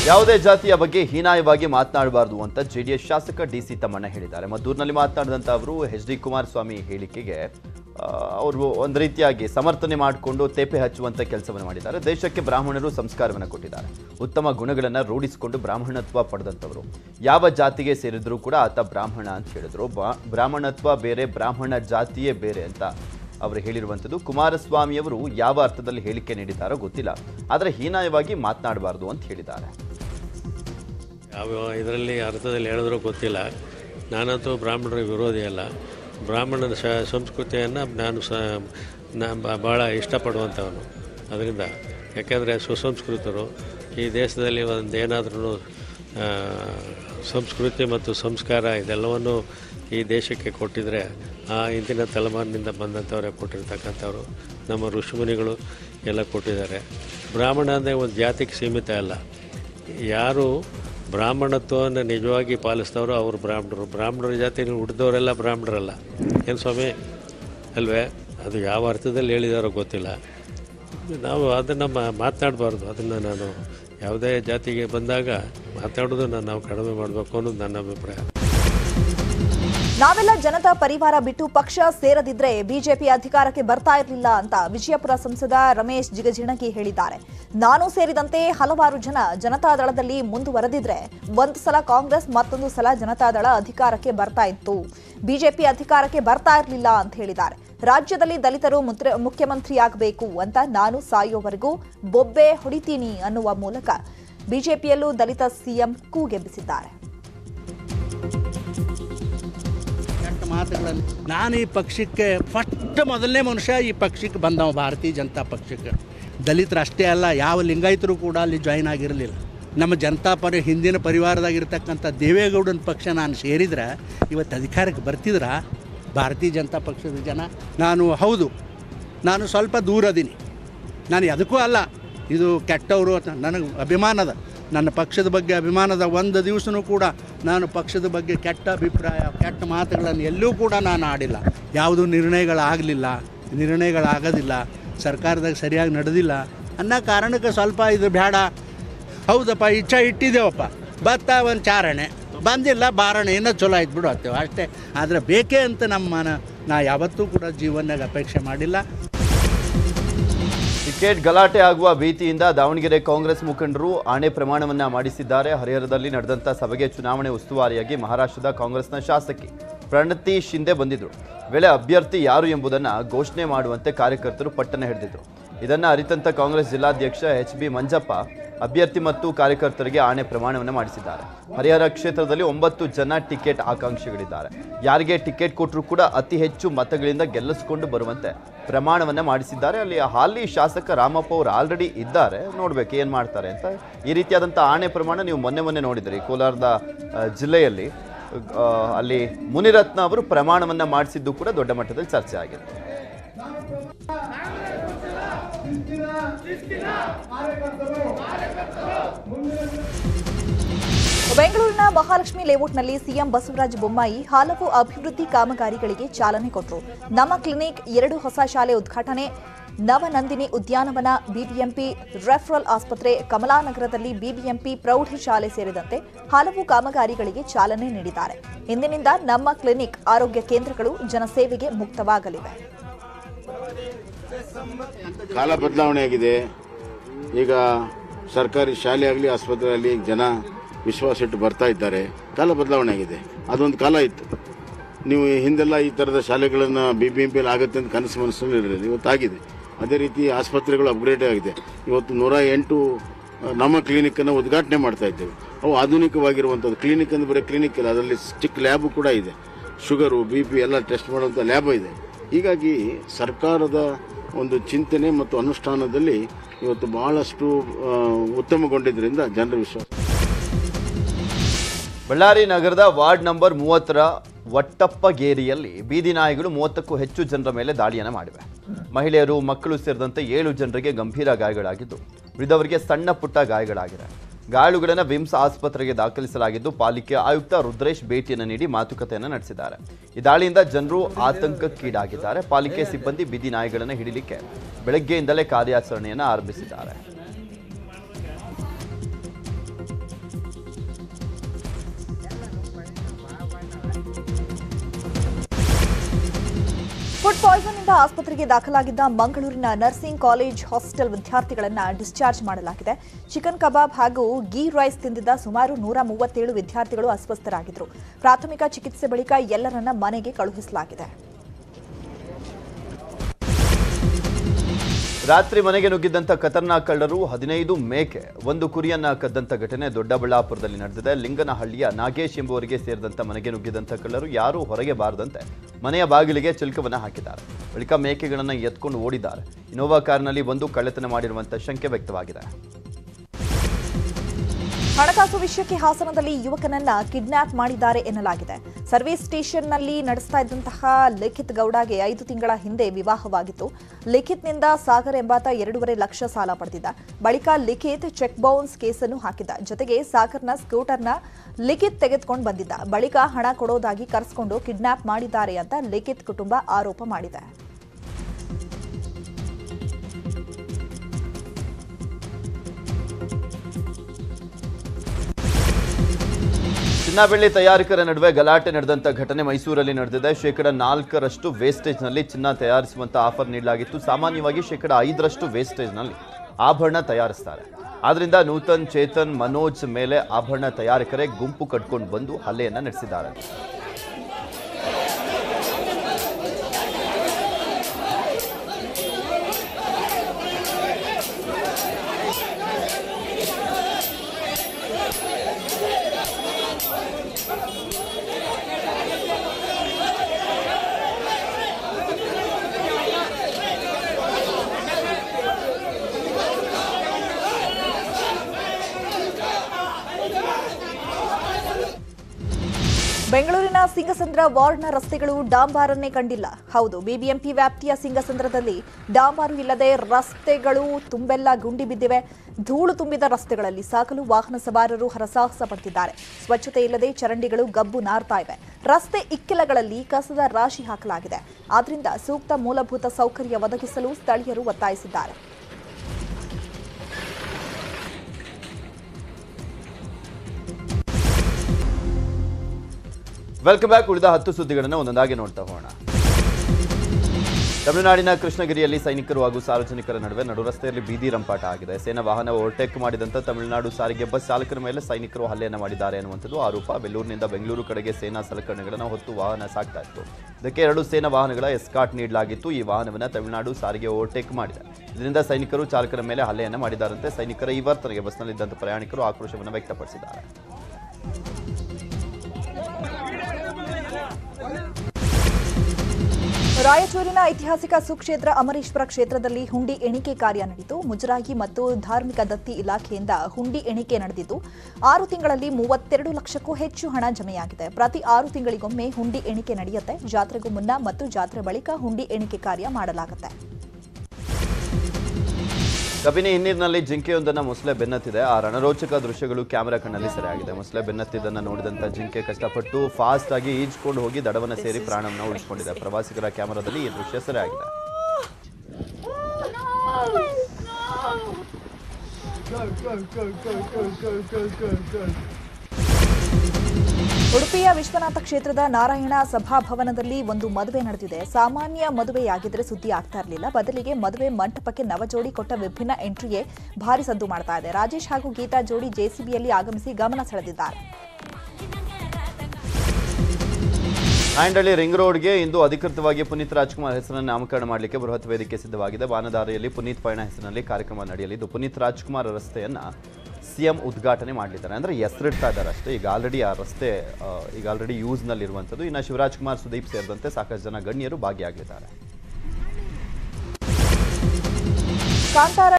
ಯಾವುದೇ ಜಾತಿಯ ಬಗ್ಗೆ ಹೀನಾಯವಾಗಿ ಮಾತನಾಡಬಾರದು ಅಂತ ಜೆಡಿಎಸ್ ಶಾಸಕ ಡಿ ಸಿ ತಮ್ಮಣ್ಣ ಹೇಳಿದ್ದಾರೆ ಮದ್ದೂರಿನಲ್ಲಿ ಮಾತನಾಡಿದಂಥ ಅವರು ಎಚ್ ಡಿ ಕುಮಾರಸ್ವಾಮಿ ಹೇಳಿಕೆಗೆ ಆ, ಅವರು ಒಂದು ರೀತಿಯಾಗಿ ಸಮರ್ಥನೆ ಮಾಡಿಕೊಂಡು ತೇಪೆ ಹಚ್ಚುವಂತ ಕೆಲಸವನ್ನು ಮಾಡಿದ್ದಾರೆ ದೇಶಕ್ಕೆ ಬ್ರಾಹ್ಮಣರು ಸಂಸ್ಕಾರವನ್ನು ಕೊಟ್ಟಿದ್ದಾರೆ ಉತ್ತಮ ಗುಣಗಳನ್ನು ರೂಢಿಸಿಕೊಂಡು ಬ್ರಾಹ್ಮಣತ್ವ ಪಡೆದಂಥವರು ಯಾವ ಜಾತಿಗೆ ಸೇರಿದ್ರು ಕೂಡ ಆತ ಬ್ರಾಹ್ಮಣ ಅಂತ ಹೇಳಿದ್ರು ಬಾ- ಬ್ರಾಹ್ಮಣತ್ವ ಬೇರೆ ಬ್ರಾಹ್ಮಣ ಜಾತಿಯೇ ಬೇರೆ ಅಂತ ಅವರು ಹೇಳಿರುವಂಥದ್ದು ಕುಮಾರಸ್ವಾಮಿಯವರು ಯಾವ ಅರ್ಥದಲ್ಲಿ ಹೇಳಿಕೆ ನೀಡಿದ್ದಾರೋ ಗೊತ್ತಿಲ್ಲ ಆದರೆ ಹೀನಾಯವಾಗಿ ಮಾತನಾಡಬಾರದು ಅಂತ ಹೇಳಿದ್ದಾರೆ ಯಾವ ಇದರಲ್ಲಿ ಅರ್ಥದಲ್ಲಿ ಹೇಳಿದ್ರೂ ಗೊತ್ತಿಲ್ಲ ನಾನಂತೂ ಬ್ರಾಹ್ಮಣರ ವಿರೋಧಿ ಅಲ್ಲ ಬ್ರಾಹ್ಮಣರ ಶ ಸಂಸ್ಕೃತಿಯನ್ನು ನಾನು ಸ ನಾ ಬ- ಭಾಳ ಇಷ್ಟಪಡುವಂಥವನು ಅದರಿಂದ ಯಾಕೆಂದರೆ ಸುಸಂಸ್ಕೃತರು ಈ ದೇಶದಲ್ಲಿ ಒಂದು ಏನಾದ್ರೂ ಸಂಸ್ಕೃತಿ ಮತ್ತು ಸಂಸ್ಕಾರ ಇದೆಲ್ಲವನ್ನು ಈ ದೇಶಕ್ಕೆ ಕೊಟ್ಟಿದ್ರೆ ಆ ಹಿಂದಿನ ತಲೆಮಾರಿನಿಂದ ಬಂದಂಥವರೇ ಕೊಟ್ಟಿರ್ತಕ್ಕಂಥವ್ರು ನಮ್ಮ ಋಷಿಮುನಿಗಳು ಎಲ್ಲ ಕೊಟ್ಟಿದ್ದಾರೆ ಬ್ರಾಹ್ಮಣ ಅಂದರೆ ಒಂದು ಜಾತಿಗೆ ಸೀಮಿತ ಅಲ್ಲ ಯಾರು ಬ್ರಾಹ್ಮಣತ್ವವನ್ನು ನಿಜವಾಗಿ ಪಾಲಿಸ್ತವ್ರೋ ಅವರು ಬ್ರಾಹ್ಮಣರು ಬ್ರಾಹ್ಮಣರ ಜಾತಿಯಲ್ಲಿ ಹುಟ್ಟಿದವರೆಲ್ಲ ಬ್ರಾಹ್ಮಣರಲ್ಲ ಏನು ಸ್ವಾಮಿ ಅಲ್ವೇ ಅದು ಯಾವ ಅರ್ಥದಲ್ಲಿ ಹೇಳಿದಾರೋ ಗೊತ್ತಿಲ್ಲ ನಾವು ಅದನ್ನು ಮಾತನಾಡಬಾರ್ದು ಅದನ್ನು ನಾನು ಯಾವುದೇ ಜಾತಿಗೆ ಬಂದಾಗ ಮಾತಾಡೋದನ್ನು ನಾವು ಕಡಿಮೆ ಮಾಡಬೇಕು ಅನ್ನೋದು ನನ್ನ ಅಭಿಪ್ರಾಯ ನಾವೆಲ್ಲ ಜನತಾ ಪರಿವಾರ ಬಿಟ್ಟು ಪಕ್ಷ ಸೇರದಿದ್ರೆ ಬಿಜೆಪಿ ಅಧಿಕಾರಕ್ಕೆ ಬರ್ತಾ ಇರಲಿಲ್ಲ ಅಂತ ವಿಜಯಪುರ ಸಂಸದ ರಮೇಶ್ ಜಿಗಜಿಣಗಿ ಹೇಳಿದ್ದಾರೆ ನಾನು ಸೇರಿದಂತೆ ಹಲವಾರು ಜನ ಜನತಾದಳದಲ್ಲಿ ಮುಂದುವರೆದಿದ್ರೆ ಒಂದು ಸಲ ಕಾಂಗ್ರೆಸ್ ಮತ್ತೊಂದು ಸಲ ಜನತಾದಳ ಅಧಿಕಾರಕ್ಕೆ ಬರ್ತಾ ಇತ್ತು ಬಿಜೆಪಿ ಅಧಿಕಾರಕ್ಕೆ ಬರ್ತಾ ಇರಲಿಲ್ಲ ಅಂತ ಹೇಳಿದ್ದಾರೆ ರಾಜ್ಯದಲ್ಲಿ ದಲಿತರು ಮುತ್ರ- ಮುಖ್ಯಮಂತ್ರಿಯಾಗಬೇಕು ಅಂತ ನಾನು ಸಾಯೋವರೆಗೂ ಬೊಬ್ಬೆ ಹೊಡಿತೀನಿ ಅನ್ನುವ ಮೂಲಕ ಬಿಜೆಪಿಯಲ್ಲೂ ದಲಿತ ಸಿಎಂ ಕೂಗೆಬ್ಬಿಸಿದ್ದಾರೆ ಕೆಟ್ಟ ಮಾತುಗಳನ್ನು ನಾನು ಈ ಪಕ್ಷಕ್ಕೆ ಫಸ್ಟ್ ಮೊದಲನೇ ಮನುಷ್ಯ ಈ ಪಕ್ಷಕ್ಕೆ ಬಂದವ ಭಾರತೀಯ ಜನತಾ ಪಕ್ಷಕ್ಕೆ ದಲಿತರು ಅಷ್ಟೇ ಅಲ್ಲ ಯಾವ ಲಿಂಗಾಯತರು ಕೂಡ ಅಲ್ಲಿ ಜಾಯಿನ್ ಆಗಿರಲಿಲ್ಲ ನಮ್ಮ ಜನತಾ ಪರಿ ಹಿಂದಿನ ಪರಿವಾರದಾಗಿರ್ತಕ್ಕಂಥ ದೇವೇಗೌಡನ ಪಕ್ಷ ನಾನು ಸೇರಿದ್ರೆ ಇವತ್ತು ಅಧಿಕಾರಕ್ಕೆ ಬರ್ತಿದ್ರ ಭಾರತೀಯ ಜನತಾ ಪಕ್ಷದ ಜನ ನಾನು ಹೌದು ನಾನು ಸ್ವಲ್ಪ ದೂರ ಅದೀನಿ ನಾನು ಎದಕ್ಕೂ ಅಲ್ಲ ಇದು ಕೆಟ್ಟವರು ಅಂತ ನನಗೆ ಅಭಿಮಾನದ ನನ್ನ ಪಕ್ಷದ ಬಗ್ಗೆ ಅಭಿಮಾನದ ಒಂದು ದಿವಸನೂ ಕೂಡ ನಾನು ಪಕ್ಷದ ಬಗ್ಗೆ ಕೆಟ್ಟ ಅಭಿಪ್ರಾಯ ಕೆಟ್ಟ ಮಾತುಗಳನ್ನು ಎಲ್ಲೂ ಕೂಡ ನಾನು ಆಡಿಲ್ಲ ಯಾವುದು ನಿರ್ಣಯಗಳಾಗಲಿಲ್ಲ ನಿರ್ಣಯಗಳಾಗೋದಿಲ್ಲ ಸರ್ಕಾರದಾಗ ಸರಿಯಾಗಿ ನಡೆದಿಲ್ಲ ಅನ್ನೋ ಕಾರಣಕ್ಕೆ ಸ್ವಲ್ಪ ಇದು ಬೇಡ ಹೌದಪ್ಪ ಇಚ್ಛೆ ಇಟ್ಟಿದ್ದೇವಪ್ಪ ಭತ್ತ ಒಂದು ಚಾರಣೆ ಬಂದಿಲ್ಲ ಬಾರಣೆ ಇನ್ನೂ ಚಲೋ ಆಯ್ತು ಬಿಡು ಅಂತೇವೆ ಅಷ್ಟೇ ಆದರೆ ಬೇಕೇ ಅಂತ ನಮ್ಮ ಮನ- ನಾ ಯಾವತ್ತೂ ಕೂಡ ಜೀವನದಾಗ ಅಪೇಕ್ಷೆ ಮಾಡಿಲ್ಲ ಟಿಕೆಟ್ ಗಲಾಟೆ ಆಗುವ ಭೀತಿಯಿಂದ ದಾವಣಗೆರೆ ಕಾಂಗ್ರೆಸ್ ಮುಖಂಡರು ಆಣೆ ಪ್ರಮಾಣವನ್ನ ಮಾಡಿಸಿದ್ದಾರೆ ಹರಿಹರದಲ್ಲಿ ನಡೆದಂತ ಸಭೆಗೆ ಚುನಾವಣೆ ಉಸ್ತುವಾರಿಯಾಗಿ ಮಹಾರಾಷ್ಟ್ರದ ಕಾಂಗ್ರೆಸ್ನ ಶಾಸಕಿ ಪ್ರಣತಿ ಶಿಂದೆ ಬಂದಿದ್ರು ವೇಳೆ ಅಭ್ಯರ್ಥಿ ಯಾರು ಎಂಬುದನ್ನ ಘೋಷಣೆ ಮಾಡುವಂತೆ ಕಾರ್ಯಕರ್ತರು ಪಟ್ಟಣ ಹಿಡಿದಿದ್ರು ಇದನ್ನ ಅರಿತಂತ ಕಾಂಗ್ರೆಸ್ ಜಿಲ್ಲಾಧ್ಯಕ್ಷ ಎಚ್ ಬಿ ಮಂಜಪ್ಪ ಅಭ್ಯರ್ಥಿ ಮತ್ತು ಕಾರ್ಯಕರ್ತರಿಗೆ ಆಣೆ ಪ್ರಮಾಣವನ್ನು ಮಾಡಿಸಿದ್ದಾರೆ ಹರಿಹರ ಕ್ಷೇತ್ರದಲ್ಲಿ ಒಂಬತ್ತು ಜನ ಟಿಕೆಟ್ ಆಕಾಂಕ್ಷಿಗಳಿದ್ದಾರೆ ಯಾರಿಗೆ ಟಿಕೆಟ್ ಕೊಟ್ಟರು ಕೂಡ ಅತಿ ಹೆಚ್ಚು ಮತಗಳಿಂದ ಗೆಲ್ಲಿಸಿಕೊಂಡು ಬರುವಂತೆ ಪ್ರಮಾಣವನ್ನ ಮಾಡಿಸಿದ್ದಾರೆ ಅಲ್ಲಿ ಹಾಲಿ ಶಾಸಕ ರಾಮಪ್ಪ ಅವರು ಆಲ್ರೆಡಿ ಇದ್ದಾರೆ ನೋಡ್ಬೇಕು ಏನ್ ಮಾಡ್ತಾರೆ ಅಂತ ಈ ರೀತಿಯಾದಂಥ ಆಣೆ ಪ್ರಮಾಣ ನೀವು ಮೊನ್ನೆ ಮೊನ್ನೆ ನೋಡಿದ್ರಿ ಕೋಲಾರದ ಆ, ಜಿಲ್ಲೆಯಲ್ಲಿ ಆ, ಅಲ್ಲಿ ಮುನಿರತ್ನ ಅವರು ಪ್ರಮಾಣವನ್ನ ಮಾಡಿಸಿದ್ದು ಕೂಡ ದೊಡ್ಡ ಮಟ್ಟದಲ್ಲಿ ಚರ್ಚೆ ಆಗಿದೆ ಬೆಂಗಳೂರಿನ ಮಹಾಲಕ್ಷ್ಮಿ ಲೇಔಟ್ನಲ್ಲಿ ಸಿಎಂ ಬಸವರಾಜ ಬೊಮ್ಮಾಯಿ ಹಲವು ಅಭಿವೃದ್ಧಿ ಕಾಮಗಾರಿಗಳಿಗೆ ಚಾಲನೆ ಕೊಟ್ಟರು ನಮ್ಮ ಕ್ಲಿನಿಕ್ ಎರಡು ಹೊಸ ಶಾಲೆ ಉದ್ಘಾಟನೆ ನವನಂದಿನಿ ಉದ್ಯಾನವನ ಬಿಬಿಎಂಪಿ ರೆಫರಲ್ ಆಸ್ಪತ್ರೆ ಕಮಲಾನಗರದಲ್ಲಿ ಬಿಬಿಎಂಪಿ ಪ್ರೌಢಶಾಲೆ ಸೇರಿದಂತೆ ಹಲವು ಕಾಮಗಾರಿಗಳಿಗೆ ಚಾಲನೆ ನೀಡಿದ್ದಾರೆ ಇಂದಿನಿಂದ ನಮ್ಮ ಕ್ಲಿನಿಕ್ ಆರೋಗ್ಯ ಕೇಂದ್ರಗಳು ಜನಸೇವೆಗೆ ಮುಕ್ತವಾಗಲಿವೆ ಕಾಲ ಬದಲಾವಣೆ ಆಗಿದೆ ಈಗ ಸರ್ಕಾರಿ ಶಾಲೆ ಆಗಲಿ ಆಸ್ಪತ್ರೆ ಆಗಲಿ ಜನ ವಿಶ್ವಾಸ ಇಟ್ಟು ಬರ್ತಾ ಇದ್ದಾರೆ ಕಾಲ ಬದಲಾವಣೆ ಆಗಿದೆ ಅದೊಂದು ಕಾಲ ಇತ್ತು ನೀವು ಹಿಂದೆಲ್ಲ ಈ ಥರದ ಶಾಲೆಗಳನ್ನು ಬಿ ಬಿ ಎಂ ಪಿಯಲ್ಲಿ ಆಗುತ್ತೆ ಅಂತ ಕನಸು ಮನಸ್ಸಲ್ಲಿ ಇರಲಿಲ್ಲ ಇವತ್ತು ಆಗಿದೆ ಅದೇ ರೀತಿ ಆಸ್ಪತ್ರೆಗಳು ಅಪ್ಗ್ರೇಡ್ ಆಗಿದೆ ಇವತ್ತು ನೂರ ಎಂಟು ಆ, ನಮ್ಮ ಕ್ಲಿನಿಕ್ಕನ್ನು ಉದ್ಘಾಟನೆ ಮಾಡ್ತಾ ಇದ್ದೇವೆ ಅವು ಆಧುನಿಕವಾಗಿರುವಂಥದ್ದು ಕ್ಲಿನಿಕ್ ಅಂದ್ರೆ ಬರೀ ಕ್ಲಿನಿಕ್ ಇಲ್ಲ ಅದರಲ್ಲಿ ಚಿಕ್ಕ ಲ್ಯಾಬು ಕೂಡ ಇದೆ ಶುಗರು ಬಿ ಪಿ ಎಲ್ಲ ಟೆಸ್ಟ್ ಮಾಡುವಂಥ ಲ್ಯಾಬ್ ಇದೆ ಹೀಗಾಗಿ ಸರ್ಕಾರದ ಒಂದು ಚಿಂತನೆ ಮತ್ತು ಅನುಷ್ಠಾನದಲ್ಲಿ ಇವತ್ತು ಬಹಳಷ್ಟು ಆ, ಉತ್ತಮಗೊಂಡಿದ್ದರಿಂದ ಜನರ ವಿಶ್ವಾಸ ಬಳ್ಳಾರಿ ನಗರದ ವಾರ್ಡ್ ನಂಬರ್ ಮೂವತ್ತರ ವಟ್ಟಪ್ಪಗೇರಿಯಲ್ಲಿ ಬೀದಿ ನಾಯಿಗಳು ಮೂವತ್ತಕ್ಕೂ ಹೆಚ್ಚು ಜನರ ಮೇಲೆ ದಾಳಿಯನ್ನು ಮಾಡಿವೆ ಮಹಿಳೆಯರು ಮಕ್ಕಳು ಸೇರಿದಂತೆ ಏಳು ಜನರಿಗೆ ಗಂಭೀರ ಗಾಯಗಳಾಗಿದ್ದು ಉಳಿದವರಿಗೆ ಸಣ್ಣ ಪುಟ್ಟ ಗಾಯಗಳಾಗಿವೆ ಗಾಯಾಳುಗಳನ್ನು ವಿಮ್ಸ್ ಆಸ್ಪತ್ರೆಗೆ ದಾಖಲಿಸಲಾಗಿದ್ದು ಪಾಲಿಕೆ ಆಯುಕ್ತ ರುದ್ರೇಶ್ ಭೇಟಿಯನ್ನು ನೀಡಿ ಮಾತುಕತೆಯನ್ನು ನಡೆಸಿದ್ದಾರೆ ಈ ದಾಳಿಯಿಂದ ಜನರು ಆತಂಕಕ್ಕೀಡಾಗಿದ್ದಾರೆ ಪಾಲಿಕೆ ಸಿಬ್ಬಂದಿ ಬೀದಿ ನಾಯಿಗಳನ್ನು ಹಿಡಿಲಿಕ್ಕೆ ಬೆಳಗ್ಗೆಯಿಂದಲೇ ಕಾರ್ಯಾಚರಣೆಯನ್ನು ಆರಂಭಿಸಿದ್ದಾರೆ ಫುಡ್ ಪಾಯ್ಸನ್ ಇಂದ ಆಸ್ಪತ್ರೆಗೆ ದಾಖಲಾಗಿದ್ದ ಮಂಗಳೂರಿನ ನರ್ಸಿಂಗ್ ಕಾಲೇಜ್ ಹಾಸ್ಟೆಲ್ ವಿದ್ಯಾರ್ಥಿಗಳನ್ನ ಡಿಸ್ಚಾರ್ಜ್ ಮಾಡಲಾಗಿದೆ ಚಿಕನ್ ಕಬಾಬ್ ಹಾಗೂ ಗೀ ರೈಸ್ ತಿಂದಿದ್ದ ಸುಮಾರು ನೂರ ಮೂವತ್ತೇಳು ವಿದ್ಯಾರ್ಥಿಗಳು ಅಸ್ವಸ್ಥರಾಗಿದ್ದರು ಪ್ರಾಥಮಿಕ ಚಿಕಿತ್ಸೆ ಬಳಿಕ ಎಲ್ಲರನ್ನ ಮನೆಗೆ ಕಳುಹಿಸಲಾಗಿದೆ ರಾತ್ರಿ ಮನೆಗೆ ನುಗ್ಗಿದ್ದಂಥ ಖತರ್ನಾಕ್ ಕಳ್ಳರು ಹದಿನೈದು ಮೇಕೆ ಒಂದು ಕುರಿಯನ್ನ ಕದ್ದಂಥ ಘಟನೆ ದೊಡ್ಡಬಳ್ಳಾಪುರದಲ್ಲಿ ನಡೆದಿದೆ ಲಿಂಗನಹಳ್ಳಿಯ ನಾಗೇಶ್ ಎಂಬುವರಿಗೆ ಸೇರಿದಂಥ ಮನೆಗೆ ನುಗ್ಗಿದಂಥ ಕಳ್ಳರು ಯಾರೂ ಹೊರಗೆ ಬಾರದಂತೆ ಮನೆಯ ಬಾಗಿಲಿಗೆ ಚಿಲ್ಕವನ್ನ ಹಾಕಿದ್ದಾರೆ ಬಳಿಕ ಮೇಕೆಗಳನ್ನು ಎತ್ಕೊಂಡು ಓಡಿದ್ದಾರೆ ಇನೋವಾ ಕಾರ್ನಲ್ಲಿ ಒಂದು ಕಳ್ಳತನ ಮಾಡಿರುವಂಥ ಶಂಕೆ ವ್ಯಕ್ತವಾಗಿದೆ ಹಣಕಾಸು ವಿಷಯಕ್ಕೆ ಹಾಸನದಲ್ಲಿ ಯುವಕನನ್ನ ಕಿಡ್ನಾಪ್ ಮಾಡಿದ್ದಾರೆ ಎನ್ನಲಾಗಿದೆ ಸರ್ವಿಸ್ ಸ್ಟೇಷನ್ನಲ್ಲಿ ನಡೆಸ್ತಾ ಇದ್ದಂತಹ ಲಿಖಿತ್ ಗೌಡಗೆ ಐದು ತಿಂಗಳ ಹಿಂದೆ ವಿವಾಹವಾಗಿತ್ತು ಲಿಖಿತ್ನಿಂದ ಸಾಗರ್ ಎಂಬಾತ ಎರಡೂವರೆ ಲಕ್ಷ ಸಾಲ ಪಡೆದಿದ್ದ ಬಳಿಕ ಲಿಖಿತ್ ಚೆಕ್ ಬೌನ್ಸ್ ಕೇಸನ್ನು ಹಾಕಿದ್ದ ಜೊತೆಗೆ ಸಾಗರ್ನ ಸ್ಕೂಟರ್ನ ಲಿಖಿತ್ ತೆಗೆದುಕೊಂಡು ಬಂದಿದ್ದ ಬಳಿಕ ಹಣ ಕೊಡೋದಾಗಿ ಕರೆಸ್ಕೊಂಡು ಕಿಡ್ನಾಪ್ ಮಾಡಿದ್ದಾರೆ ಅಂತ ಲಿಖಿತ್ ಕುಟುಂಬ ಆರೋಪ ಮಾಡಿದೆ ಚಿನ್ನ ಬೆಳ್ಳಿ ತಯಾರಕರ ನಡುವೆ ಗಲಾಟೆ ನಡೆದಂತ ಘಟನೆ ಮೈಸೂರಲ್ಲಿ ನಡೆದಿದೆ ಶೇಕಡ ನಾಲ್ಕರಷ್ಟು ವೇಸ್ಟೇಜ್ನಲ್ಲಿ ಚಿನ್ನ ತಯಾರಿಸುವಂತ ಆಫರ್ ನೀಡಲಾಗಿತ್ತು ಸಾಮಾನ್ಯವಾಗಿ ಶೇಕಡ ಐದರಷ್ಟು ವೇಸ್ಟೇಜ್ನಲ್ಲಿ ಆಭರಣ ತಯಾರಿಸ್ತಾರೆ ಆದ್ರಿಂದ ನೂತನ್ ಚೇತನ್ ಮನೋಜ್ ಮೇಲೆ ಆಭರಣ ತಯಾರಕರೇ ಗುಂಪು ಕಟ್ಕೊಂಡು ಬಂದು ಹಲ್ಲೆಯನ್ನ ನಡೆಸಿದ್ದಾರೆ ಬೆಂಗಳೂರಿನ ಸಿಂಗಸಂದ್ರ ವಾರ್ಡ್ನ ರಸ್ತೆಗಳು ಡಾಂಬಾರನ್ನೇ ಕಂಡಿಲ್ಲ ಹೌದು ಬಿಬಿಎಂಪಿ ವ್ಯಾಪ್ತಿಯ ಸಿಂಗಸಂದ್ರದಲ್ಲಿ ಡಾಂಬಾರು ಇಲ್ಲದೆ ರಸ್ತೆಗಳು ತುಂಬೆಲ್ಲ ಗುಂಡಿ ಬಿದ್ದಿವೆ ಧೂಳು ತುಂಬಿದ ರಸ್ತೆಗಳಲ್ಲಿ ಸಾಕಲು ವಾಹನ ಸವಾರರು ಹರಸಾಹಸ ಪಡ್ತಿದ್ದಾರೆ ಸ್ವಚ್ಛತೆ ಇಲ್ಲದೆ ಚರಂಡಿಗಳು ಗಬ್ಬು ನಾರ್ತಾ ಇವೆ ರಸ್ತೆ ಇಕ್ಕೆಲಗಳಲ್ಲಿ ಕಸದ ರಾಶಿ ಹಾಕಲಾಗಿದೆ ಆದ್ರಿಂದ ಸೂಕ್ತ ಮೂಲಭೂತ ಸೌಕರ್ಯ ಒದಗಿಸಲು ಸ್ಥಳೀಯರು ಒತ್ತಾಯಿಸಿದ್ದಾರೆ ವೆಲ್ಕಮ್ ಬ್ಯಾಕ್ ಉಳಿದ ಹತ್ತು ಸುದ್ದಿಗಳನ್ನು ಒಂದೊಂದಾಗಿ ನೋಡ್ತಾ ಹೋಗೋಣ ತಮಿಳುನಾಡಿನ ಕೃಷ್ಣಗಿರಿಯಲ್ಲಿ ಸೈನಿಕರು ಹಾಗೂ ಸಾರ್ವಜನಿಕರ ನಡುವೆ ನಡು ರಸ್ತೆಯಲ್ಲಿ ಬೀದಿ ರಂಪಾಟ ಆಗಿದೆ ಸೇನಾ ವಾಹನ ಓವರ್ಟೇಕ್ ಮಾಡಿದಂತ ತಮಿಳುನಾಡು ಸಾರಿಗೆ ಬಸ್ ಚಾಲಕರ ಮೇಲೆ ಸೈನಿಕರು ಹಲ್ಲೆಯನ್ನು ಮಾಡಿದ್ದಾರೆ ಅನ್ನುವಂಥದ್ದು ಆರೋಪ ಬೆಂಗಳೂರಿನಿಂದ ಬೆಂಗಳೂರು ಕಡೆಗೆ ಸೇನಾ ಸಲಕರಣೆಗಳನ್ನು ಹೊತ್ತು ವಾಹನ ಸಾಗ್ತಾ ಇತ್ತು ಇದಕ್ಕೆ ಎರಡು ಸೇನಾ ವಾಹನಗಳ ಎಸ್ಕಾಟ್ ನೀಡಲಾಗಿತ್ತು ಈ ವಾಹನವನ್ನು ತಮಿಳುನಾಡು ಸಾರಿಗೆ ಓವರ್ಟೇಕ್ ಮಾಡಿದೆ ಇದರಿಂದ ಸೈನಿಕರು ಚಾಲಕರ ಮೇಲೆ ಹಲ್ಲೆಯನ್ನು ಮಾಡಿದ್ದಾರಂತೆ ಸೈನಿಕರ ಈ ವರ್ತನೆಗೆ ಬಸ್ನಲ್ಲಿದ್ದಂಥ ಪ್ರಯಾಣಿಕರು ಆಕ್ರೋಶವನ್ನು ವ್ಯಕ್ತಪಡಿಸಿದ್ದಾರೆ ರಾಯಚೂರಿನ ಐತಿಹಾಸಿಕ ಸುಕ್ಷೇತ್ರ ಅಮರೇಶ್ವರ ಕ್ಷೇತ್ರದಲ್ಲಿ ಹುಂಡಿ ಎಣಿಕೆ ಕಾರ್ಯ ನಡೆಯಿತು ಮುಜರಾಯಿ ಮತ್ತು ಧಾರ್ಮಿಕ ದತ್ತಿ ಇಲಾಖೆಯಿಂದ ಹುಂಡಿ ಎಣಿಕೆ ನಡೆದಿದ್ದು ಆರು ತಿಂಗಳಲ್ಲಿ ಮೂವತ್ತೆರಡು ಲಕ್ಷಕ್ಕೂ ಹೆಚ್ಚು ಹಣ ಜಮೆಯಾಗಿದೆ ಪ್ರತಿ ಆರು ತಿಂಗಳಿಗೊಮ್ಮೆ ಹುಂಡಿ ಎಣಿಕೆ ನಡೆಯುತ್ತೆ ಜಾತ್ರೆಗೂ ಮುನ್ನ ಮತ್ತು ಜಾತ್ರೆ ಬಳಿಕ ಹುಂಡಿ ಎಣಿಕೆ ಕಾರ್ಯ ಮಾಡಲಾಗುತ್ತೆ ಕಬಿನಿ ಹಿನ್ನೀರಿನಲ್ಲಿ ಜಿಂಕೆಯೊಂದನ್ನು ಮೊಸಳೆ ಬೆನ್ನತ್ತಿದೆ ಆ ರಣರೋಚಕ ದೃಶ್ಯಗಳು ಕ್ಯಾಮೆರಾ ಕಣ್ಣಲ್ಲಿ ಸೆರೆಯಾಗಿದೆ ಮೊಸಳೆ ಬೆನ್ನತ್ತಿದ್ದನ್ನು ನೋಡಿದಂಥ ಜಿಂಕೆ ಕಷ್ಟಪಟ್ಟು ಫಾಸ್ಟ್ ಆಗಿ ಈಜ್ಕೊಂಡು ಹೋಗಿ ದಡವನ್ನು ಸೇರಿ ಪ್ರಾಣವನ್ನು ಉಳಿಸಿಕೊಂಡಿದೆ ಪ್ರವಾಸಿಗರ ಕ್ಯಾಮೆರಾದಲ್ಲಿ ಈ ದೃಶ್ಯ ಸೆರೆಯಾಗಿದೆ ಉಡುಪಿಯ ವಿಶ್ವನಾಥ ಕ್ಷೇತ್ರದ ನಾರಾಯಣ ಸಭಾಭವನದಲ್ಲಿ ಒಂದು ಮದುವೆ ನಡೆದಿದೆ ಸಾಮಾನ್ಯ ಮದುವೆಯಾಗಿದ್ರೆ ಸುದ್ದಿ ಆಗ್ತಾ ಇರಲಿಲ್ಲ ಬದಲಿಗೆ ಮದುವೆ ಮಂಟಪಕ್ಕೆ ನವಜೋಡಿ ಕೊಟ್ಟ ವಿಭಿನ್ನ ಎಂಟ್ರಿಗೆ ಭಾರಿ ಸದ್ದು ಮಾಡ್ತಾ ಇದೆ ರಾಜೇಶ್ ಹಾಗೂ ಗೀತಾ ಜೋಡಿ ಜೆಸಿಬಿಯಲ್ಲಿ ಆಗಮಿಸಿ ಗಮನ ಸೆಳೆದಿದ್ದಾರೆ ಆಯಂಡಳ್ಳಿ ರಿಂಗ್ ರೋಡ್ಗೆ ಇಂದು ಅಧಿಕೃತವಾಗಿ ಪುನೀತ್ ರಾಜ್ಕುಮಾರ್ ಹೆಸರನ್ನು ನಾಮಕರಣ ಮಾಡಲಿಕ್ಕೆ ಬೃಹತ್ ವೇದಿಕೆ ಸಿದ್ಧವಾಗಿದೆ ಬಾನದಾರಿಯಲ್ಲಿ ಪುನೀತ್ ಪಯಣ ಹೆಸರಿನಲ್ಲಿ ಕಾರ್ಯಕ್ರಮ ನಡೆಯಲಿದ್ದು ಪುನೀತ್ ರಾಜ್ಕುಮಾರ್ ರಸ್ತೆಯನ್ನ ಸಿಎಂ ಉದ್ಘಾಟನೆ ಮಾಡಲಿದ್ದಾರೆ ಅಂದ್ರೆ ಹೆಸರಿಡ್ತಾ ಇದ್ದಾರೆ ಅಷ್ಟೇ ಈಗ ಆಲ್ರೆಡಿ ಆ ರಸ್ತೆ ಆ, ಈಗ ಆಲ್ರೆಡಿ ಯೂಸ್ನಲ್ಲಿರುವಂಥದ್ದು ಇನ್ನು ಶಿವರಾಜ್ ಕುಮಾರ್ ಸುದೀಪ್ ಸೇರಿದಂತೆ ಸಾಕಷ್ಟು ಜನ ಗಣ್ಯರು ಭಾಗಿಯಾಗಲಿದ್ದಾರೆ ಕಾಂತಾರ